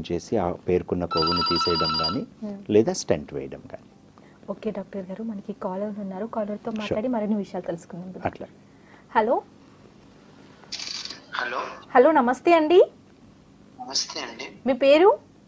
Operation చేసి ఆ పేర్కొన్న కొవ్వుని తీసేయడం కానీ Hmm. లేదా స్టెంట్ వేయడం కానీ ఓకే డాక్టర్ గారు మనకి కాలర్ ఉన్నారు కాలర్తో మాట్లాడి మరిన్ని విషయాలు తెలుసుకుందాం అట్లా హలో హలో హలో నమస్తే అండి నమస్తే అండి మీ పేరు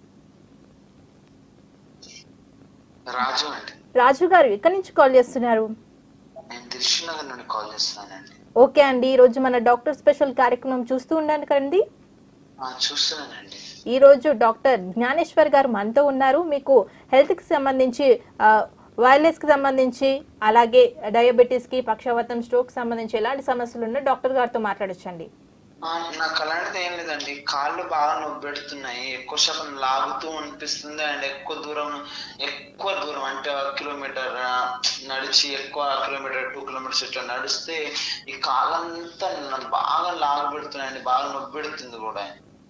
రాజు అండి రాజు గారు ఎక్కడి నుంచి కాల్ చేస్తున్నారు నేను దిల్షునగర్ నుండి కాల్ చేస్తున్నానండి ఓకే అండి ఈరోజు మన డాక్టర్ స్పెషల్ కార్యక్రమం చూస్తూ ఉండండి కదండి ఆ, చూస్తున్నానండి ఈ రోజు డాక్టర్ జ్ఞానేశ్వర్ గారు మనతో ఉన్నారు మీకు హెల్త్కి సంబంధించి ఆ, వైర్లెస్కి సంబంధించి అలాగే డయాబెటీస్కి పక్షవాతం స్ట్రోక్ సంబంధించి ఎలాంటి సమస్యలు ఉన్నా డాక్టర్ గారితో మాట్లాడొచ్చండి ఆ, నాకు అలాంటిది ఏం లేదండి కాళ్ళు బాగా నొప్పి పెడుతున్నాయి ఎక్కువ శాతం లాగుతూ అనిపిస్తుంది అండ్ ఎక్కువ దూరం ఎక్కువ దూరం అంటే ఒక కిలోమీటర్ ఆ, నడిచి ఎక్కువ కిలోమీటర్ టూ కిలోమీటర్స్ ఇట్లా నడిస్తే ఈ కాళ్ళంతా నన్ను బాగా లాగు పెడుతున్నాయండి బాగా నొప్పి పెడుతుంది కూడా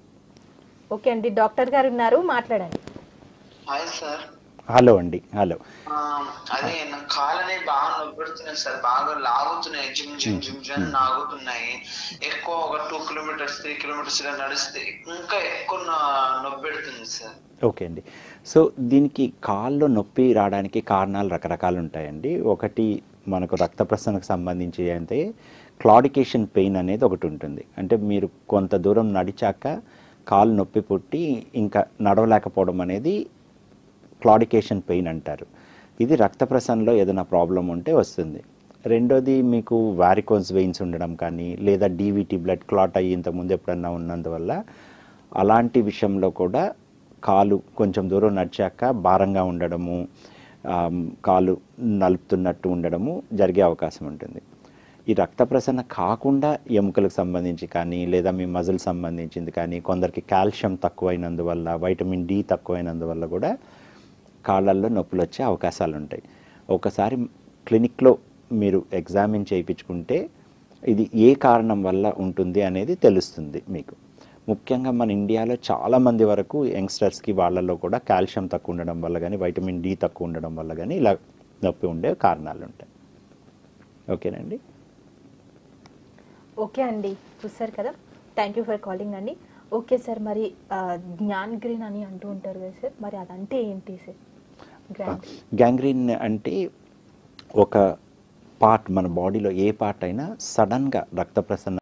ఓకే అండి డాక్టర్ గారు ఉన్నారు మాట్లాడండి హాయ్ సార్ హలో అండి హలో ఆ, అదే నా కాళ్ళని బాగా నొప్పి పెడుతున్నాయి సార్ బాగా లాగుతున్నాయి జిమ్ జిమ్ జిమ్ జిమ్ లాగుతున్నాయి ఎక్కువ ఒక టూ కిలోమీటర్స్ త్రీ కిలోమీటర్స్ ఇలా నడిస్తే ఇంకా ఎక్కువ నా- నొప్పి పెడుతుంది సార్ ఓకే అండి సో దీనికి కాళ్ళు నొప్పి రావడానికి కారణాలు రకరకాలు ఉంటాయండి ఒకటి మనకు రక్త ప్రసరణకు సంబంధించి అయితే క్లాడికేషన్ పెయిన్ అనేది ఒకటి ఉంటుంది అంటే మీరు కొంత దూరం నడిచాక కాలు నొప్పి పుట్టి ఇంకా నడవలేకపోవడం అనేది క్లాడికేషన్ పెయిన్ అంటారు ఇది రక్త ప్రసరణలో ఏదైనా ప్రాబ్లం ఉంటే వస్తుంది రెండోది మీకు వారికోన్స్ వెయిన్స్ ఉండడం కానీ లేదా డీవీటీ బ్లడ్ క్లాట్ అయ్యి ఇంతకుముందు ఎప్పుడన్నా ఉన్నందువల్ల అలాంటి విషయంలో కూడా కాలు కొంచెం దూరం నడిచాక భారంగా ఉండడము ఆమ్, కాలు నలుపుతున్నట్టు ఉండడము జరిగే అవకాశం ఉంటుంది ఈ రక్త ప్రసరణ కాకుండా ఎముకలకు సంబంధించి కానీ లేదా మీ మజిల్ సంబంధించింది కానీ కొందరికి కాల్షియం తక్కువైనందువల్ల వైటమిన్ డి తక్కువైనందువల్ల కూడా కాళ్ళల్లో నొప్పులు వచ్చే అవకాశాలు ఉంటాయి ఒకసారి క్లినిక్లో మీరు ఎగ్జామిన్ చేయించుకుంటే ఇది ఏ కారణం వల్ల ఉంటుంది అనేది తెలుస్తుంది మీకు ముఖ్యంగా మన ఇండియాలో చాలామంది వరకు యంగ్స్టర్స్కి వాళ్ళల్లో కూడా కాల్షియం తక్కువ ఉండడం వల్ల కానీ వైటమిన్ డి తక్కువ ఉండడం వల్ల కానీ ఇలా నొప్పి ఉండే కారణాలు ఉంటాయి ఓకేనండి ఓకే అండి చూసారు కదా థ్యాంక్ యూ ఫర్ కాలింగ్ అండి ఓకే సార్ మరి ఆ, జ్ఞాన్ గ్రీన్ అని అంటూ ఉంటారు కదా సార్ మరి అదంటే ఏంటి సార్ గ్రాండ్ గ్యాంగ్రీన్ అంటే ఒక పార్ట్ మన బాడీలో ఏ పార్ట్ అయినా సడన్గా రక్త ప్రసరణ